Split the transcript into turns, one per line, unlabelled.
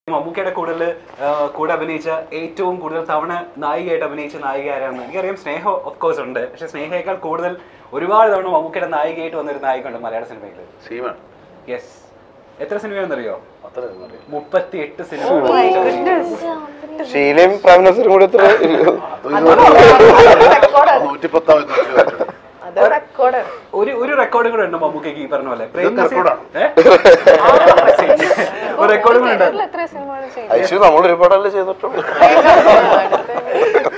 മമ്മൂക്കയുടെ കൂടുതൽ കൂടെ അഭിനയിച്ച ഏറ്റവും കൂടുതൽ തവണ നായികയായിട്ട് അഭിനയിച്ച നായിക ആരാണെന്ന് എനിക്കറിയാം സ്നേഹ ഓഫ് കോഴ്സ് ഉണ്ട് പക്ഷെ സ്നേഹയേക്കാൾ കൂടുതൽ ഒരുപാട് തവണ മമ്മൂക്കയുടെ നായികയായിട്ട് വന്നൊരു നായികയുണ്ട് മലയാള സിനിമയിൽ
സീമ
യെസ് എത്ര സിനിമയാണെന്നറിയോ
അത്ര അറിയാം
മുപ്പത്തി എട്ട് സിനിമ
ഷീലയും പ്രൈം മിനിസ്റ്ററും കൂടി എത്ര
നൂറ്റിപ്പത്താം
അത് റെക്കോർഡ്
ഒരു ഒരു റെക്കോർഡ് കൂടെ ഉണ്ട് മമ്മൂക്കയ്ക്ക് ഈ പറഞ്ഞ പോലെ പ്രേം നസീർ-
റെക്കോർഡാണ്.
ഏ? ഒരു റെക്കോർഡ് കൂടെ ഉണ്ട്
എത്ര സിനിമകൾ ചെയ്തു
ഐശ്വര്യ നമ്മൾ ഒരുപാടല്ലേ ചെയ്തിട്ടുള്ളൂ